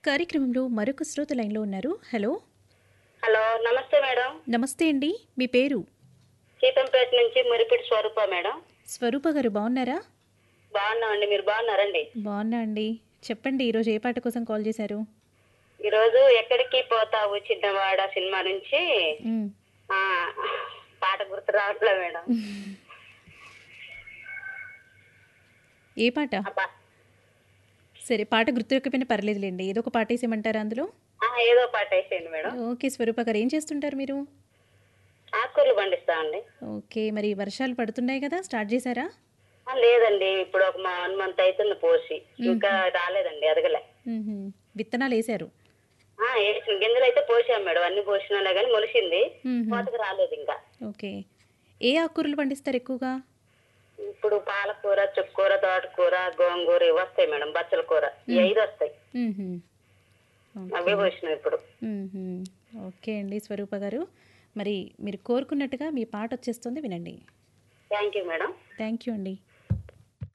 కార్యక్రమంలో మరొక శ్రోత లైన్లో ఉన్నారు హలో హలో నమస్తే మేడం నమస్తే అండి మీ పేరు సీతంపేట నుంచి మురిపిడి స్వరూప మేడం స్వరూప గారు బాగున్నారా బాగున్నామండి మీరు బాగున్నారండి బాగున్నా అండి చెప్పండి ఈరోజు ఏ పాట కోసం కాల్ చేశారు ఈరోజు ఎక్కడికి పోతావు చిన్నవాడ సినిమా నుంచి మ్, ఆ పాట గుర్తు రావట్లే మేడం ఏ పాట ఆ పా- సరే పాట గుర్తురకపోయినా పర్లేదులేండి ఏదో ఒక పాట వేసేయమంటారా అందులో ఆ, ఏదో పాట వేసేయండి మేడం ఓకే స్వరూప గారు ఏం చేస్తుంటారు మీరు ఆకుకూరలు పండిస్తామండి ఓకే మరి వర్షాలు పడుతున్నాయి కదా స్టార్ట్ చేశారా ఆ, లేదండి ఇప్పుడు ఒక వన్ మంత్ అవుతుంది పోసి ఇంకా రాలేదండి ఎదగలే మ్హూ. విత్తనాలు వేశారు ఆ, వేసిన గింజలు అయితే పోసాం మేడం అన్ని పోసినా కానీ మొలిసింది మ్హూ. కోతకు రాలేదు ఇంకా ఓకే ఏ ఆకుకూరలు పండిస్తారు ఎక్కువగా ఇప్పుడు పాలకూర చుక్కూర తోటకూర గోంగూర ఇవి వస్తాయి మేడం బచ్చల కూర ఈ ఐదు వస్తాయి మ్హూ. అవే పోసినాం ఇప్పుడు మ్మ్హ్మ్. ఓకే అండి స్వరూప గారు మరి మీరు కోరుకున్నట్టుగా మీ పాట వచ్చేస్తుంది వినండి thank you madam thank you అండి